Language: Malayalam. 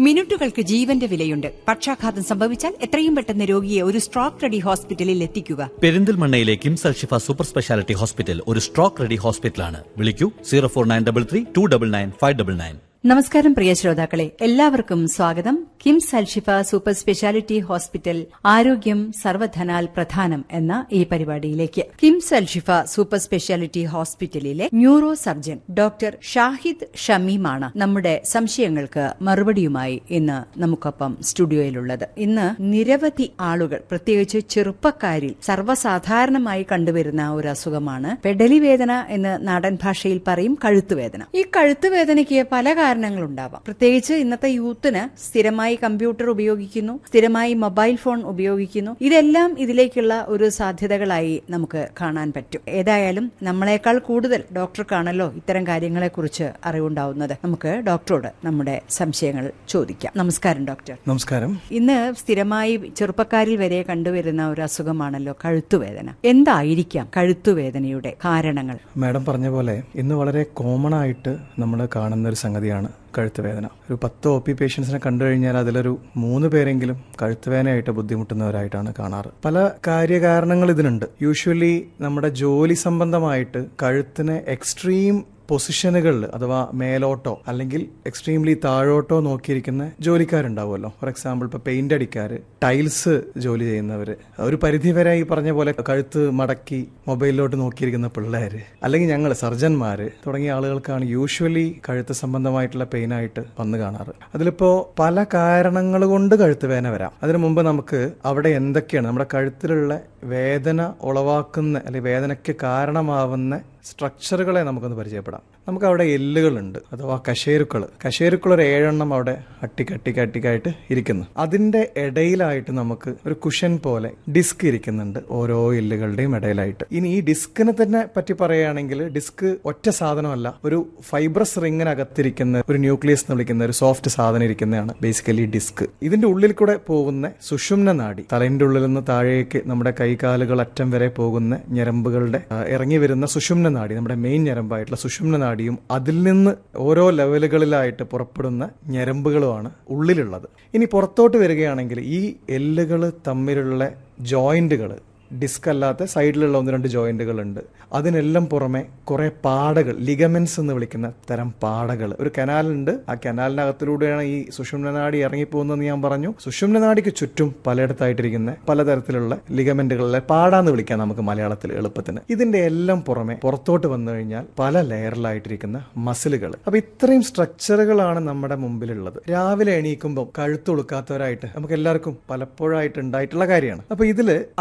മിനിറ്റുകൾക്ക് ജീവന്റെ വിലയുണ്ട് പക്ഷാഘാതം സംഭവിച്ചാൽ എത്രയും പെട്ടെന്ന് രോഗിയെ ഒരു സ്ട്രോക്ക് റെഡി ഹോസ്പിറ്റലിൽ എത്തിക്കുക പെരിന്തൽമണ്ണയിലെ KIMS Alshifa super speciality hospital ഒരു സ്ട്രോക്ക് റെഡി ഹോസ്പിറ്റലാണ് വിളിക്കൂ zero four nine double three two double nine five double nine നമസ്കാരം പ്രിയ ശ്രോതാക്കളെ എല്ലാവർക്കും സ്വാഗതം KIMS Alshifa super speciality hospital ആരോഗ്യം സർവധനാൽ പ്രധാനം എന്ന ഈ പരിപാടിയിലേക്ക് കിംസ് അൽഷിഫ സൂപ്പർ സ്പെഷ്യാലിറ്റി ഹോസ്പിറ്റലിലെ ന്യൂറോ സർജൻ ഡോക്ടർ ഷാഹിദ് ഷമീമാണ് നമ്മുടെ സംശയങ്ങൾക്ക് മറുപടിയുമായി ഇന്ന് നമുക്കൊപ്പം സ്റ്റുഡിയോയിലുള്ളത് ഇന്ന് നിരവധി ആളുകൾ പ്രത്യേകിച്ച് ചെറുപ്പക്കാരിൽ സർവ്വസാധാരണമായി കണ്ടുവരുന്ന ഒരു അസുഖമാണ് പെടലി വേദന എന്ന് നാടൻ ഭാഷയിൽ പറയും കഴുത്തുവേദന ഈ കഴുത്തുവേദനയ്ക്ക് പല കാരണങ്ങളുണ്ടാവാം പ്രത്യേകിച്ച് ഇന്നത്തെ യൂത്തിന് സ്ഥിരമായി കമ്പ്യൂട്ടർ ഉപയോഗിക്കുന്നു സ്ഥിരമായി മൊബൈൽ ഫോൺ ഉപയോഗിക്കുന്നു ഇതെല്ലാം ഇതിലേക്കുള്ള ഒരു സാധ്യതകളായി നമുക്ക് കാണാൻ പറ്റും ഏതായാലും നമ്മളെക്കാൾ കൂടുതൽ ഡോക്ടർക്കാണല്ലോ ഇത്തരം കാര്യങ്ങളെക്കുറിച്ച് അറിവുണ്ടാവുന്നത് നമുക്ക് ഡോക്ടറോട് നമ്മുടെ സംശയങ്ങൾ ചോദിക്കാം നമസ്കാരം ഡോക്ടർ നമസ്കാരം ഇന്ന് സ്ഥിരമായി ചെറുപ്പക്കാരിൽ വരെ കണ്ടുവരുന്ന ഒരു അസുഖമാണല്ലോ കഴുത്തുവേദന എന്തായിരിക്കാം കഴുത്തുവേദനയുടെ കാരണങ്ങൾ മാഡം പറഞ്ഞ പോലെ ഇന്ന് വളരെ കോമൺ ആയിട്ട് നമ്മൾ കാണുന്ന ഒരു സംഗതിയാണ് കഴുത്ത് വേദന ഒരു പത്ത് ഒ പി പേഷ്യൻസിനെ കണ്ടു കഴിഞ്ഞാൽ അതിലൊരു മൂന്ന് പേരെങ്കിലും കഴുത്ത് വേദനയായിട്ട് ബുദ്ധിമുട്ടുന്നവരായിട്ടാണ് കാണാറ് പല കാര്യകാരണങ്ങൾ ഇതിനുണ്ട് യൂഷ്വലി നമ്മുടെ ജോലി സംബന്ധമായിട്ട് കഴുത്തിന് എക്സ്ട്രീം പൊസിഷനുകളിൽ അഥവാ മേലോട്ടോ അല്ലെങ്കിൽ എക്സ്ട്രീംലി താഴോട്ടോ നോക്കിയിരിക്കുന്ന ജോലിക്കാരുണ്ടാവുമല്ലോ ഫോർ എക്സാമ്പിൾ ഇപ്പൊ പെയിന്റ് അടിക്കാര് ടൈൽസ് ജോലി ചെയ്യുന്നവര് ഒരു പരിധി വരെ ഈ പറഞ്ഞ പോലെ കഴുത്ത് മടക്കി മൊബൈലിലോട്ട് നോക്കിയിരിക്കുന്ന പിള്ളേര് അല്ലെങ്കിൽ ഞങ്ങൾ സർജന്മാര് തുടങ്ങിയ ആളുകൾക്കാണ് യൂഷ്വലി കഴുത്ത് സംബന്ധമായിട്ടുള്ള പെയിൻ ആയിട്ട് വന്നു കാണാറ് അതിലിപ്പോ പല കാരണങ്ങൾ കൊണ്ട് കഴുത്ത് വേദന വരാം അതിനു മുമ്പ് നമുക്ക് അവിടെ എന്തൊക്കെയാണ് നമ്മുടെ കഴുത്തിലുള്ള വേദന ഉളവാക്കുന്ന അല്ലെങ്കിൽ വേദനയ്ക്ക് കാരണമാവുന്ന സ്ട്രക്ചറുകളെ നമുക്കൊന്ന് പരിചയപ്പെടാം നമുക്ക് അവിടെ എല്ലുകളുണ്ട് അഥവാ കശേരുക്കൾ കശേരുക്കൾ ഒരു ഏഴെണ്ണം അവിടെ അട്ടിക്കട്ടിക്കട്ടിക്കായിട്ട് ഇരിക്കുന്നു അതിന്റെ ഇടയിലായിട്ട് നമുക്ക് ഒരു കുഷൻ പോലെ ഡിസ്ക് ഇരിക്കുന്നുണ്ട് ഓരോ എല്ലുകളുടെയും ഇടയിലായിട്ട് ഇനി ഈ ഡിസ്കിനെ തന്നെ പറ്റി പറയുകയാണെങ്കിൽ ഡിസ്ക് ഒറ്റ സാധനമല്ല ഒരു ഫൈബ്രസ് റിങ്ങിനകത്തിരിക്കുന്ന ഒരു ന്യൂക്ലിയസ് എന്ന് വിളിക്കുന്ന ഒരു സോഫ്റ്റ് സാധനം ഇരിക്കുന്നതാണ് ബേസിക്കലി ഡിസ്ക് ഇതിന്റെ ഉള്ളിൽ കൂടെ പോകുന്ന സുഷുമ്ന നാഡി തലന്റെ ഉള്ളിൽ നിന്ന് താഴേക്ക് നമ്മുടെ കൈകാലുകൾ അറ്റം വരെ പോകുന്ന ഞരമ്പുകളുടെ ആ, ഇറങ്ങി വരുന്ന സുഷുമ്ന നാഡി നമ്മുടെ മെയിൻ ഞരമ്പായിട്ടുള്ള സുഷുമ്ന നാഡിയും അതിൽ നിന്ന് ഓരോ ലെവലുകളിലായിട്ട് പുറപ്പെടുന്ന ഞരമ്പുകളുമാണ് ഉള്ളിലുള്ളത് ഇനി പുറത്തോട്ട് വരികയാണെങ്കിൽ ഈ എല്ലുകൾ തമ്മിലുള്ള ജോയിന്റുകൾ ഡിസ്ക് അല്ലാത്ത സൈഡിലുള്ള ഒന്ന് രണ്ട് ജോയിന്റുകൾ ഉണ്ട് അതിനെല്ലാം പുറമെ കുറെ പാടകൾ ലിഗമെന്റ്സ് എന്ന് വിളിക്കുന്ന തരം പാടകൾ ഒരു കനാലുണ്ട് ആ കനാലിനകത്തിലൂടെയാണ് ഈ സുഷുമ്ന നാടി ഇറങ്ങിപ്പോകുന്നതെന്ന് ഞാൻ പറഞ്ഞു സുഷുമ്ന നാടിക്ക് ചുറ്റും പലയിടത്തായിട്ടിരിക്കുന്ന പലതരത്തിലുള്ള ലിഗമെന്റുകളിലെ പാടാന്ന് വിളിക്കാം നമുക്ക് മലയാളത്തിൽ എളുപ്പത്തിന് ഇതിന്റെ എല്ലാം പുറമെ പുറത്തോട്ട് വന്നു കഴിഞ്ഞാൽ പല ലെയറിലായിട്ടിരിക്കുന്ന മസിലുകൾ അപ്പൊ ഇത്രയും സ്ട്രക്ചറുകളാണ് നമ്മുടെ മുമ്പിലുള്ളത് രാവിലെ എണീക്കുമ്പോൾ കഴുത്തൊളുക്കാത്തവരായിട്ട് നമുക്ക് എല്ലാവർക്കും പലപ്പോഴായിട്ട് ഉണ്ടായിട്ടുള്ള കാര്യമാണ് അപ്പൊ ഇതില്